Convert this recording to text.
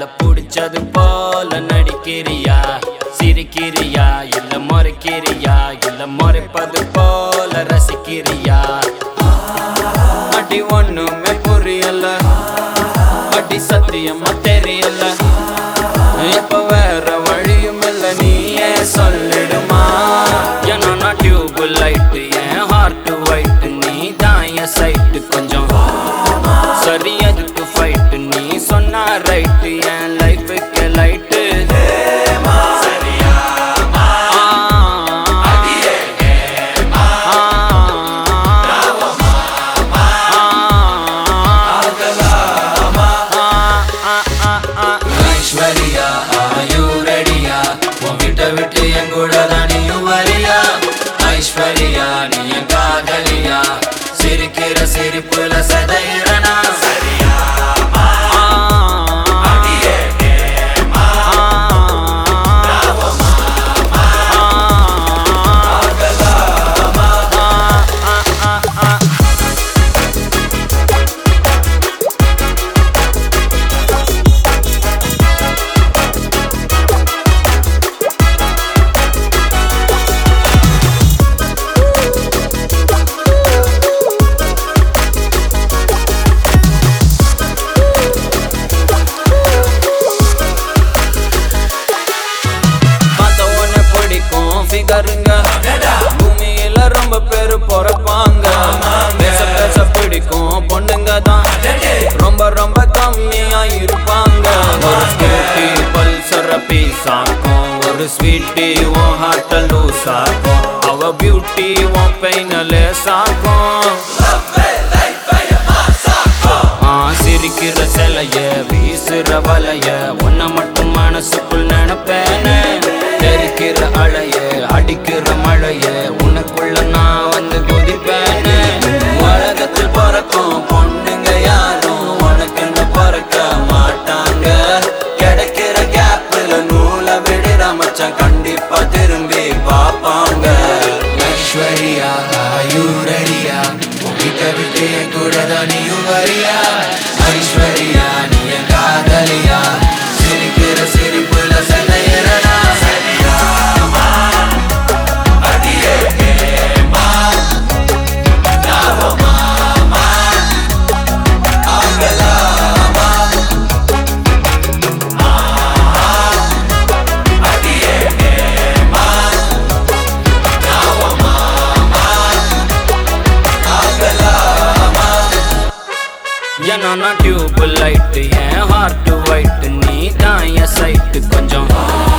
இல்ல புடிச்சது போல நடிக்கிறியா சிரிக்கிறியா இல்ல முறைக்கிறியா இல்ல முறைப்பது போல ரசிக்கிறியா அடி ஒண்ணுமே புரியல அடி சத்தியமா தெரியல இப்ப வேற வழியும் இல்ல நீயே சொல்லிடுமா ஏன்னா நான் டியூப் லைட் என் ஹார்ட் ஒயிட் நீ தான் என் சைட்டு கொஞ்சம் சரி அதுக்கு ஃபைட் நீ சொன்னா ரைட் என் லைஃபுக்கு லைட்டு ஐஸ்வர்யா ஆயு ரெடியா உன்கிட்ட விட்டு என் கூட தான் நீயும் வரியா ஐஸ்வர்யா நீ என் காதலியா சிரிக்கிற சிரிப்புல சதையிறனா பார்த்த உடனே பிடிக்கும் ஃபிகருங்க பூமியில ரொம்ப பேரு பிறப்பாங்க பேச பேச பிடிக்கும் பொண்ணுங்க தான் ரொம்ப ரொம்ப கம்மியா இருப்பாங்க ஒரு ஸ்கூட்டி பல்சர பீஸ் ஆக்கும் ஒரு ஸ்வீட்டி உன் ஹார்ட்ட லூஸ் ஆக்கும் அவ பியூட்டி உன் பெயின லேஸ் ஆக்கும் ஆ, சிரிக்கிற சிலைய வீசுற வலைய உன்னை மட்டும் மனசுக்குள் நினைப்பேனே தெரிக்கிற அலைய அடிக்கிற மழைய உனக்குள்ள நான் வந்து குதிப்பேனே உலகத்தில் பிறக்கும் பொண்ணுங்க யாரும் உனக்குன்னு பிறக்க மாட்டாங்க கிடைக்கிற கேப்ல நூலை விடுற மச்சான் கண்டிப்பா திரும்பி பார்ப்பாங்க ஐஸ்வர்யா ஆயு ரெடியா உன்கிட்ட விட்டு என் கூட தான் நீயும் வரியா ஐஸ்வர்யா நீ என் காதலியா சிரிக்கிற சிரிப்புல சதையிறனா ஏன்னா நான் டியூப் லைட் என் ஹார்ட் ஒயிட் நீ தான் என் சைட்டு கொஞ்சம்